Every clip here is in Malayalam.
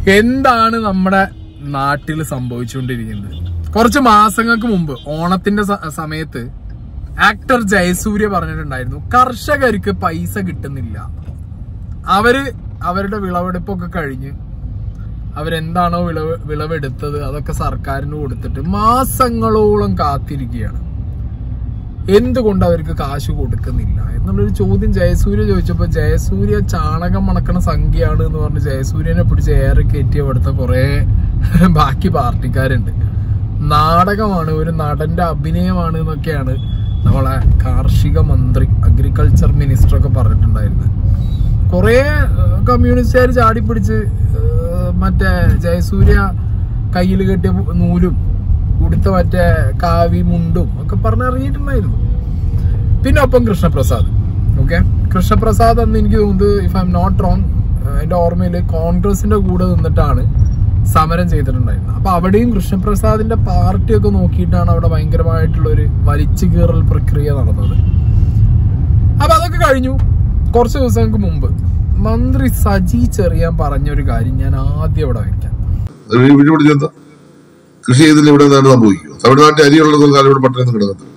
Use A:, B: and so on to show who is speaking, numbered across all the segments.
A: എന്താണ് നമ്മുടെ നാട്ടിൽ സംഭവിച്ചുകൊണ്ടിരിക്കുന്നത് കുറച്ച് മാസങ്ങൾക്ക് മുമ്പ് ഓണത്തിന്റെ സ- സമയത്ത് ആക്ടർ ജയസൂര്യ പറഞ്ഞിട്ടുണ്ടായിരുന്നു കർഷകർക്ക് പൈസ കിട്ടുന്നില്ല അവര് അവരുടെ വിളവെടുപ്പൊക്കെ കഴിഞ്ഞ് അവരെന്താണോ വിളവ് വിളവെടുത്തത് അതൊക്കെ സർക്കാരിന് കൊടുത്തിട്ട് മാസങ്ങളോളം കാത്തിരിക്കുകയാണ് എന്തുകൊണ്ട് അവർക്ക് കാശ് കൊടുക്കുന്നില്ല എന്നുള്ളൊരു ചോദ്യം ജയസൂര്യ ചോദിച്ചപ്പോ ജയസൂര്യ ചാണകം മണക്കണ സംഖ്യയാണ് എന്ന് പറഞ്ഞ് ജയസൂര്യനെ പിടിച്ച് ഏറെ കയറ്റി അവിടുത്തെ കുറെ ബാക്കി പാർട്ടിക്കാരുണ്ട് നാടകമാണ് ഒരു നടന്റെ അഭിനയമാണ് എന്നൊക്കെയാണ് നമ്മളെ കാർഷിക മന്ത്രി അഗ്രികൾച്ചർ മിനിസ്റ്റർ ഒക്കെ പറഞ്ഞിട്ടുണ്ടായിരുന്നത് കുറെ കമ്മ്യൂണിസ്റ്റുകാർ ചാടിപ്പിടിച്ച് ഏഹ്, മറ്റേ ജയസൂര്യ കയ്യിൽ കെട്ടിയ നൂലും ഉടുത്ത മറ്റേ കാവി മുണ്ടും ഒക്കെ പറഞ്ഞിറങ്ങിയിട്ടുണ്ടായിരുന്നു പിന്നെ ഒപ്പം കൃഷ്ണപ്രസാദ് ഓക്കെ കൃഷ്ണപ്രസാദ് എന്ന് എനിക്ക് തോന്നുന്നത് if I am not wrong എന്റെ ഓർമ്മയിൽ കോൺഗ്രസിന്റെ കൂടെ നിന്നിട്ടാണ് സമരം ചെയ്തിട്ടുണ്ടായിരുന്നത് അപ്പൊ അവിടെയും കൃഷ്ണപ്രസാദിന്റെ പാർട്ടിയൊക്കെ നോക്കിയിട്ടാണ് അവിടെ ഭയങ്കരമായിട്ടുള്ള ഒരു വലിച്ചു കീറൽ പ്രക്രിയ നടന്നത് അപ്പൊ അതൊക്കെ കഴിഞ്ഞു കുറച്ച് ദിവസങ്ങൾക്ക് മുമ്പ് മന്ത്രി സജി ചെറിയാൻ പറഞ്ഞ ഒരു കാര്യം ഞാൻ ആദ്യം ഇവിടെ വെക്കാം
B: പിടിപിടിച്ചെന്താ കൃഷി ചെയ്തില്ല ഇവിടെ എന്താണ് സംഭവിക്കുക തമിഴ്നാട്ടിൽ അരിയുള്ള കാലം ഇവിടെ പട്ടണം കിടക്കുന്നത്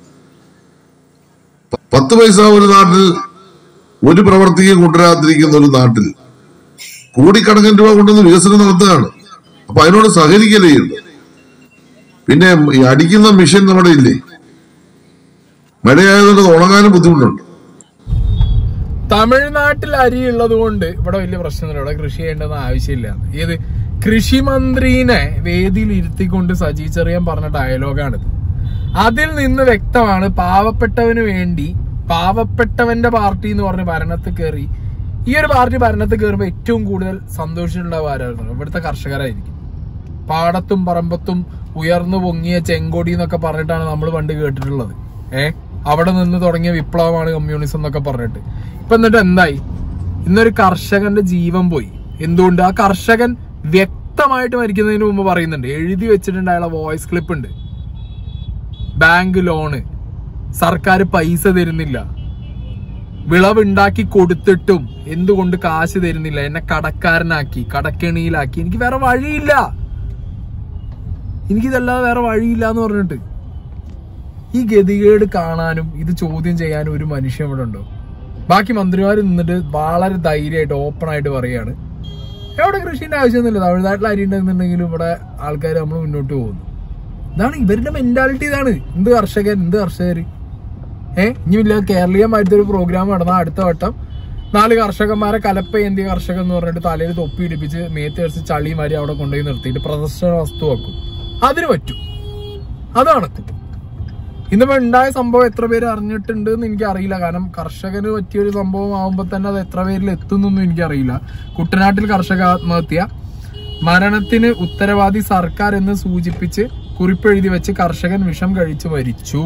B: പ- പത്ത് പൈസ ഒരു നാട്ടിൽ ഒരു പ്രവർത്തിക്കും കൊണ്ടുവരാതിരിക്കുന്ന ഒരു നാട്ടിൽ കോടിക്കണക്കിന് രൂപ കൊണ്ടുവന്ന് വികസനം നടത്തുകയാണ് അപ്പൊ അതിനോട് സഹകരിക്കലേ ചെയ്യുന്നത് പിന്നെ ഈ അടിക്കുന്ന മിഷൻ നമ്മുടെ ഇല്ലേ മഴയായതുകൊണ്ട് അത് ഉണങ്ങാനും ബുദ്ധിമുട്ടുണ്ട്
A: തമിഴ്നാട്ടിൽ അരി ഉള്ളത് കൊണ്ട് ഇവിടെ വലിയ പ്രശ്നമൊന്നുമില്ല ഇവിടെ കൃഷി ചെയ്യേണ്ടെന്ന് ആവശ്യമില്ല ഏത് കൃഷി മന്ത്രീനെ വേദിയിൽ ഇരുത്തിക്കൊണ്ട് സജി ചെറിയാൻ പറഞ്ഞ ഡയലോഗാണിത് അതിൽ നിന്ന് വ്യക്തമാണ് പാവപ്പെട്ടവന് വേണ്ടി പാവപ്പെട്ടവന്റെ പാർട്ടി എന്ന് പറഞ്ഞ് ഭരണത്തിൽ കയറി ഈ ഒരു പാർട്ടി ഭരണത്തിൽ കയറുമ്പോൾ ഏറ്റവും കൂടുതൽ സന്തോഷമുള്ള ആരായിരുന്നു ഇവിടുത്തെ കർഷകരായിരിക്കും പാടത്തും പറമ്പത്തും ഉയർന്നു പൊങ്ങിയ ചെങ്കൊടി എന്നൊക്കെ പറഞ്ഞിട്ടാണ് നമ്മൾ പണ്ട് കേട്ടിട്ടുള്ളത് ഏ അവിടെ നിന്ന് തുടങ്ങിയ വിപ്ലവമാണ് കമ്മ്യൂണിസം എന്നൊക്കെ പറഞ്ഞിട്ട് ഇപ്പൊ എന്നിട്ട് എന്തായി ഇന്നൊരു കർഷകന്റെ ജീവൻ പോയി എന്തുകൊണ്ട് ആ കർഷകൻ വ്യക്തമായിട്ട് മരിക്കുന്നതിന് മുമ്പ് പറയുന്നുണ്ട് എഴുതി വെച്ചിട്ടുണ്ട് അയാളെ വോയിസ് ക്ലിപ്പ് ഉണ്ട് ബാങ്ക് ലോണ് സർക്കാർ പൈസ തരുന്നില്ല വിളവുണ്ടാക്കി കൊടുത്തിട്ടും എന്തുകൊണ്ട് കാശ് തരുന്നില്ല എന്നെ കടക്കാരനാക്കി കടക്കെണിയിലാക്കി എനിക്ക് വേറെ വഴിയില്ല എനിക്കിതല്ലാതെ വേറെ വഴിയില്ല എന്ന് പറഞ്ഞിട്ട് ഈ ഗതികേട് കാണാനും ഇത് ചോദ്യം ചെയ്യാനും ഒരു മനുഷ്യൻ ഇവിടെ ഉണ്ടോ ബാക്കി മന്ത്രിമാർ നിന്നിട്ട് വളരെ ധൈര്യമായിട്ട് ഓപ്പൺ ആയിട്ട് പറയാണ് എവിടെ കൃഷിന്റെ ആവശ്യമൊന്നുമില്ല തമിഴ്നാട്ടിൽ അരി ഉണ്ടെന്നുണ്ടെങ്കിലും ഇവിടെ ആൾക്കാർ നമ്മൾ മുന്നോട്ട് പോകുന്നു ഇതാണ് ഇവരുടെ മെന്റാലിറ്റി ഇതാണ് എന്ത് കർഷകൻ എന്ത് കർഷകർ ഏഹ് ഇനിയില്ല കേരളീയമായിട്ടൊരു പ്രോഗ്രാം നടന്നാൽ അടുത്ത വട്ടം നാല് കർഷകന്മാരെ കലപ്പ എന്തിയ കർഷകൻ എന്ന് പറഞ്ഞിട്ട് തലയിൽ തൊപ്പി ഇടിപ്പിച്ച് മേത്ത് വെച്ച് ചളി മാരി അവിടെ കൊണ്ടുപോയി നിർത്തിയിട്ട് പ്രദർശന വസ്തു വെക്കും അതിന് പറ്റും അത് നടക്കും ഇന്നിപ്പോ ഉണ്ടായ സംഭവം എത്ര പേര് അറിഞ്ഞിട്ടുണ്ട് എന്ന് എനിക്ക് അറിയില്ല കാരണം കർഷകന് പറ്റിയൊരു സംഭവം ആവുമ്പോൾ തന്നെ അത് എത്ര പേരിൽ എത്തുന്നൊന്നും എനിക്കറിയില്ല കുട്ടനാട്ടിൽ കർഷക ആത്മഹത്യ മരണത്തിന് ഉത്തരവാദി സർക്കാർ എന്ന് സൂചിപ്പിച്ച് കുറിപ്പെഴുതി വെച്ച് കർഷകൻ വിഷം കഴിച്ചു മരിച്ചു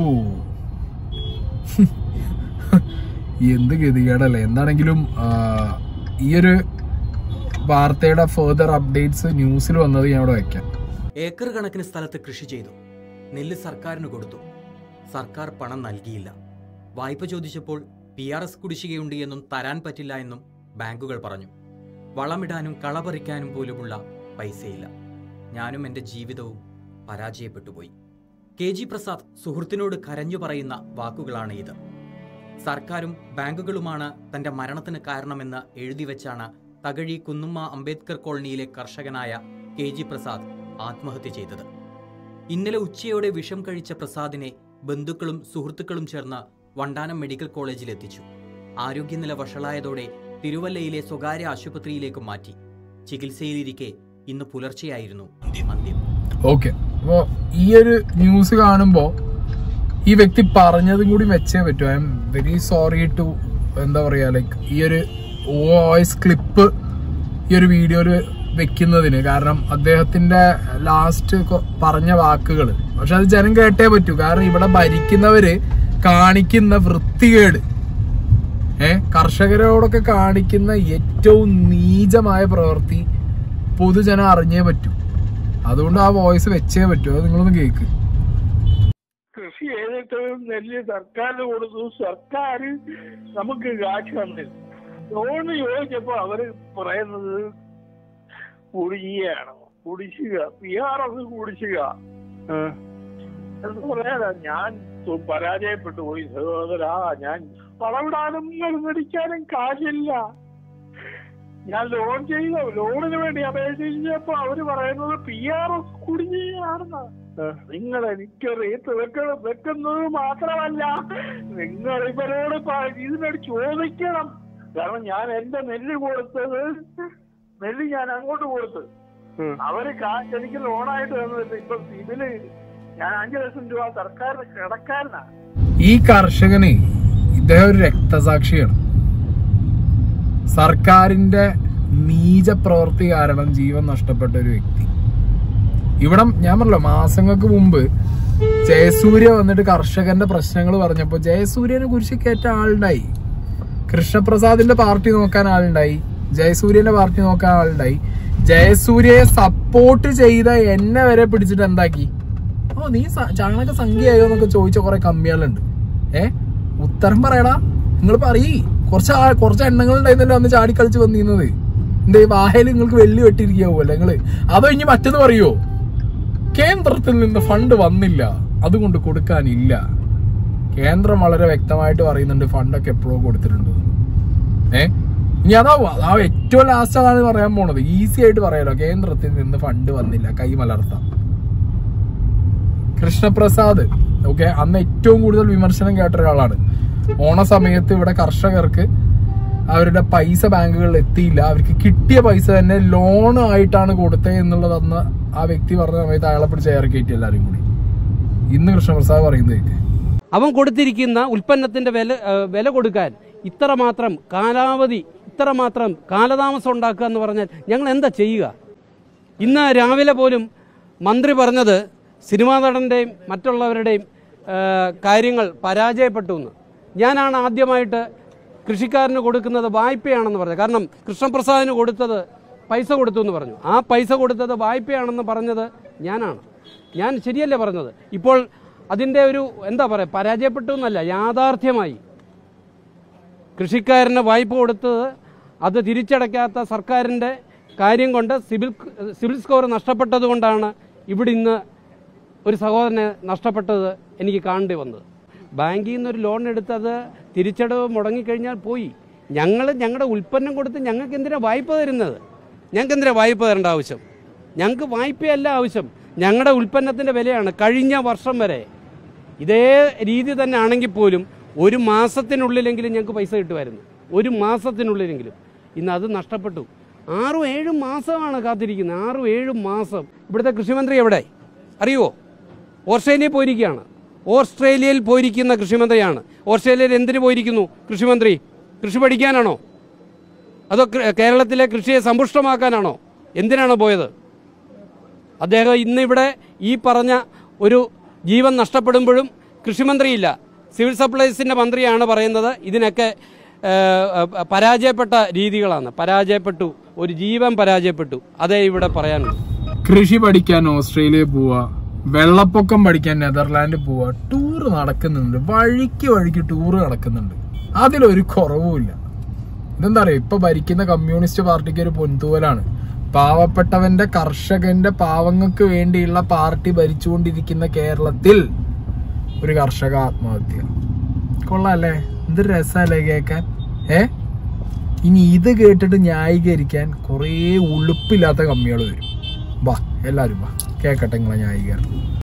A: എന്ത് ഗതികേടല്ലേ എന്താണെങ്കിലും ആ, ഈ ഒരു വാർത്തയുടെ ഫെർദർ അപ്ഡേറ്റ്സ് ന്യൂസിൽ വന്നത് ഞാൻ ഇവിടെ വെക്കാം
C: ഏക്കർ കണക്കിന് സ്ഥലത്ത് കൃഷി ചെയ്തു നെല്ല് സർക്കാരിന് കൊടുത്തു സർക്കാർ പണം നൽകിയില്ല വായ്പ ചോദിച്ചപ്പോൾ പി ആർ എസ് കുടിശ്ശികയുണ്ട് എന്നും തരാൻ പറ്റില്ല എന്നും ബാങ്കുകൾ പറഞ്ഞു വളമിടാനും കളപറിക്കാനും പോലുമുള്ള പൈസയില്ല ഞാനും എൻ്റെ ജീവിതവും പരാജയപ്പെട്ടുപോയി കെ ജി പ്രസാദ് സുഹൃത്തിനോട് കരഞ്ഞു പറയുന്ന വാക്കുകളാണ് ഇത് സർക്കാരും ബാങ്കുകളുമാണ് തന്റെ മരണത്തിന് കാരണമെന്ന് എഴുതി വെച്ചാണ് തകഴി കുന്നുമ്മ അംബേദ്കർ കോളനിയിലെ കർഷകനായ കെ ജി പ്രസാദ് ആത്മഹത്യ ചെയ്തത് ഇന്നലെ ഉച്ചയോടെ വിഷം കഴിച്ച പ്രസാദിനെ ബന്ധുക്കളും സുഹൃത്തുക്കളും ചേർന്ന് വണ്ടാനം മെഡിക്കൽ കോളേജിൽ എത്തിച്ചു ആരോഗ്യനില വഷളായതോടെ തിരുവല്ലയിലെ സ്വകാര്യ ആശുപത്രിയിലേക്ക് മാറ്റി ചികിത്സയിലിരിക്കെ ഇന്ന് പുലർച്ചെയായിരുന്നു അന്ത്യം
A: ഓക്കെ അപ്പോ ഈ ഒരു ന്യൂസ് കാണുമ്പോ ഈ വ്യക്തി പറഞ്ഞതും കൂടി വെച്ചേ പറ്റൂ I am very sorry to എന്താ പറയാ ലൈക്ക് ഈ ഒരു വോയിസ് ക്ലിപ്പ് ഈ ഒരു വീഡിയോയിൽ വെക്കുന്നതിന് കാരണം അദ്ദേഹത്തിന്റെ ലാസ്റ്റ് പറഞ്ഞ വാക്കുകൾ പക്ഷെ അത് ജനം കേട്ടേ പറ്റൂ കാരണം ഇവിടെ ഭരിക്കുന്നവര് കാണിക്കുന്ന വൃത്തികേട് ഏ കർഷകരോടൊക്കെ കാണിക്കുന്ന ഏറ്റവും നീചമായ പ്രവൃത്തി പൊതുജനം അറിഞ്ഞേ പറ്റൂ അതുകൊണ്ട് ആ വോയിസ് വെച്ചേ പറ്റൂ അത് നിങ്ങളൊന്ന് കേക്ക്
D: കൃഷി ചെയ്തിട്ട് നെല്ല് സർക്കാരിന് കൊടുത്തു സർക്കാർ നമുക്ക് കാശ് തന്നില്ല ലോണ് ചോദിച്ചപ്പോ അവര് പറയുന്നത് കുടിശ്ശികയാണ് കുടിശ്ശിക പി ആർ എസ് കുടിശ്ശിക എന്ന് പറയാനാ ഞാൻ തു- പരാജയപ്പെട്ടു പോയി സഹോദരാ ഞാൻ പണവിടാനും മരുന്നടിക്കാനും കാശില്ല ഞാൻ ലോൺ ചെയ്ത ലോണിന് വേണ്ടി അപേക്ഷിച്ചപ്പോ അവര് പറയുന്നത് പി ആർ എസ് കുടിശ്ശികയാണെന്ന് നിങ്ങൾ എനിക്ക് റേറ്റ് വെക്ക വെക്കുന്നത് മാത്രമല്ല നിങ്ങൾ ഇവരോട് പ- ഇതിനോട് ചോദിക്കണം കാരണം ഞാൻ എന്റെ നെല്ല് കൊടുത്തത് നെല്ല് ഞാൻ അങ്ങോട്ട് കൊടുത്ത് അവര് കാശ് എനിക്ക് ലോണായിട്ട് തന്നില്ല ഇപ്പൊ ഇതില് ഞാൻ അഞ്ചു ലക്ഷം രൂപ സർക്കാരിന് കിടക്കാരനാ
A: ഈ കർഷകന് ഇദ്ദേഹം ഒരു രക്തസാക്ഷിയാണ് സർക്കാരിന്റെ നീച പ്രവൃത്തി കാരണം ജീവൻ നഷ്ടപ്പെട്ട ഒരു വ്യക്തി ഇവിടെ ഞാൻ പറഞ്ഞല്ലോ മാസങ്ങൾക്ക് മുമ്പ് ജയസൂര്യ വന്നിട്ട് കർഷകന്റെ പ്രശ്നങ്ങൾ പറഞ്ഞപ്പോ ജയസൂര്യനെ കുറിച്ച് കയറ്റ ആളുണ്ടായി കൃഷ്ണപ്രസാദിന്റെ പാർട്ടി നോക്കാൻ ആളുണ്ടായി ജയസൂര്യന്റെ പാർട്ടി നോക്കാൻ ആളുണ്ടായി ജയസൂര്യയെ സപ്പോർട്ട് ചെയ്ത എന്നെ വരെ പിടിച്ചിട്ട് എന്താക്കി ഓ നീ സ- ചാണക സംഖ്യയായോ എന്നൊക്കെ ചോദിച്ച കുറെ കമ്മികളുണ്ട് ഏ ഉത്തരം പറയടാ നിങ്ങൾ പറയ് കുറച്ച് ആ- കുറച്ച് എണ്ണങ്ങൾ ഉണ്ടായിരുന്നല്ലോ അന്ന് ചാടി കളിച്ച് വന്നിരുന്നത് എന്റെ വാഹയിൽ നിങ്ങൾക്ക് വെള്ളി വെട്ടിയിരിക്കാവൂല്ലോ നിങ്ങള് അതോ ഇനി മറ്റത് പറയോ കേന്ദ്രത്തിൽ നിന്ന് ഫണ്ട് വന്നില്ല അതുകൊണ്ട് കൊടുക്കാനില്ല കേന്ദ്രം വളരെ വ്യക്തമായിട്ട് പറയുന്നുണ്ട് ഫണ്ടൊക്കെ എപ്പോഴോ കൊടുത്തിട്ടുണ്ട് ഏ ഇനി അതാവും ആ ഏറ്റവും ലാസ്റ്റ് അതാണ് പറയാൻ പോണത് ഈസി ആയിട്ട് പറയാലോ കേന്ദ്രത്തിൽ നിന്ന് ഫണ്ട് വന്നില്ല കൈ മലർത്താം കൃഷ്ണപ്രസാദ് ഓക്കെ അന്ന് ഏറ്റവും കൂടുതൽ വിമർശനം കേട്ട ഒരാളാണ് ഓണ സമയത്ത് ഇവിടെ കർഷകർക്ക് അവരുടെ പൈസ ബാങ്കുകളിൽ എത്തിയില്ല അവർക്ക് കിട്ടിയ പൈസ തന്നെ ലോൺ ആയിട്ടാണ് കൊടുത്തത് എന്നുള്ളത് അന്ന് ആ വ്യക്തി പറഞ്ഞ സമയത്ത് അയാളെ പിടിച്ച് ഏറെ കയറ്റി എല്ലാവരും കൂടി ഇന്ന് കൃഷ്ണപ്രസാദ് പറയുന്നത് കേക്ക്
E: അവൻ കൊടുത്തിരിക്കുന്ന ഉൽപ്പന്നത്തിന്റെ വില ആ, വില കൊടുക്കാൻ ഇത്രമാത്രം കാലാവധി ഇത്രമാത്രം കാലതാമസം ഉണ്ടാക്കുക എന്ന് പറഞ്ഞാൽ ഞങ്ങൾ എന്താ ചെയ്യുക ഇന്ന് രാവിലെ പോലും മന്ത്രി പറഞ്ഞത് സിനിമാ നടൻ്റെയും മറ്റുള്ളവരുടെയും ആ, കാര്യങ്ങൾ പരാജയപ്പെട്ടു എന്ന് ഞാനാണ് ആദ്യമായിട്ട് കൃഷിക്കാരന് കൊടുക്കുന്നത് വായ്പയാണെന്ന് പറഞ്ഞത് കാരണം കൃഷ്ണപ്രസാദിന് കൊടുത്തത് പൈസ കൊടുത്തു എന്ന് പറഞ്ഞു ആ പൈസ കൊടുത്തത് വായ്പയാണെന്ന് പറഞ്ഞത് ഞാനാണ് ഞാൻ ശരിയല്ലേ പറഞ്ഞത് ഇപ്പോൾ അതിൻ്റെ ഒരു എന്താ പറയുക പരാജയപ്പെട്ടു എന്നല്ല യാഥാർത്ഥ്യമായി കൃഷിക്കാരന് വായ്പ കൊടുത്തത് അത് തിരിച്ചടയ്ക്കാത്ത സർക്കാരിൻ്റെ കാര്യം കൊണ്ട് സിവിൽ സിവിൽ സ്കോർ നഷ്ടപ്പെട്ടത് കൊണ്ടാണ് ഇവിടെ ഇന്ന് ഒരു സഹോദരനെ നഷ്ടപ്പെട്ടത് എനിക്ക് കാണേണ്ടി വന്നത് ബാങ്കിൽ നിന്നൊരു ലോൺ എടുത്തത് തിരിച്ചടവ് മുടങ്ങിക്കഴിഞ്ഞാൽ പോയി ഞങ്ങൾ ഞങ്ങളുടെ ഉൽപ്പന്നം കൊടുത്ത് ഞങ്ങൾക്ക് എന്തിനാ വായ്പ തരുന്നത് ഞങ്ങൾക്ക് എന്തിനാ വായ്പ തരേണ്ട ആവശ്യം ഞങ്ങൾക്ക് വായ്പയല്ല ആവശ്യം ഞങ്ങളുടെ ഉൽപ്പന്നത്തിൻ്റെ വിലയാണ് കഴിഞ്ഞ വർഷം വരെ ഇതേ രീതി തന്നെ ആണെങ്കിൽ പോലും ഒരു മാസത്തിനുള്ളിലെങ്കിലും ഞങ്ങൾക്ക് പൈസ കിട്ടുമായിരുന്നു ഒരു മാസത്തിനുള്ളിലെങ്കിലും ഇന്ന് അത് നഷ്ടപ്പെട്ടു ആറും ഏഴും മാസമാണ് കാത്തിരിക്കുന്നത് ആറും ഏഴും മാസം ഇവിടുത്തെ കൃഷിമന്ത്രി എവിടെ അറിയുമോ ഓസ്ട്രേലിയയിൽ പോയിരിക്കുകയാണ് ഓസ്ട്രേലിയയിൽ പോയിരിക്കുന്ന കൃഷിമന്ത്രിയാണ് ഓസ്ട്രേലിയയിൽ എന്തിനു പോയിരിക്കുന്നു കൃഷിമന്ത്രി കൃഷി പഠിക്കാനാണോ അതോ കേ- കേരളത്തിലെ കൃഷിയെ സമ്പുഷ്ടമാക്കാനാണോ എന്തിനാണ് പോയത് അദ്ദേഹം ഇന്നിവിടെ ഈ പറഞ്ഞ ഒരു ജീവൻ നഷ്ടപ്പെടുമ്പോഴും കൃഷിമന്ത്രിയില്ല സിവിൽ സപ്ലൈസിന്റെ മന്ത്രിയാണ് പറയുന്നത് ഇതിനൊക്കെ ഏ, ഏ, പരാജയപ്പെട്ട രീതികളാണ് പരാജയപ്പെട്ടു ഒരു ജീവൻ പരാജയപ്പെട്ടു അതേ ഇവിടെ പറയാനുള്ളൂ
A: കൃഷി പഠിക്കാൻ ഓസ്ട്രേലിയ പോവാ വെള്ളപ്പൊക്കം പഠിക്കാൻ നെതർലാൻഡ് പോവാ ടൂർ നടക്കുന്നുണ്ട് വഴിക്ക് വഴിക്ക് ടൂർ നടക്കുന്നുണ്ട് അതിലൊരു കുറവുമില്ല ഇതെന്താ പറയാ ഇപ്പൊ ഭരിക്കുന്ന കമ്മ്യൂണിസ്റ്റ് പാർട്ടിക്ക് ഒരു പൊൻതൂവലാണ് പാവപ്പെട്ടവന്റെ കർഷകന്റെ പാവങ്ങൾക്ക് വേണ്ടിയുള്ള പാർട്ടി ഭരിച്ചുകൊണ്ടിരിക്കുന്ന കേരളത്തിൽ ഒരു കർഷക ആത്മഹത്യ കൊള്ളാല്ലേ എന്ത് രസല്ലേ കേക്കാൻ ഏ ഇനി ഇത് കേട്ടിട്ട് ന്യായീകരിക്കാൻ കുറേ ഉളുപ്പില്ലാത്ത കമ്മികൾ വരും വാ എല്ലാരും വാ കേക്കട്ടെ നിങ്ങളെ ന്യായീകരണം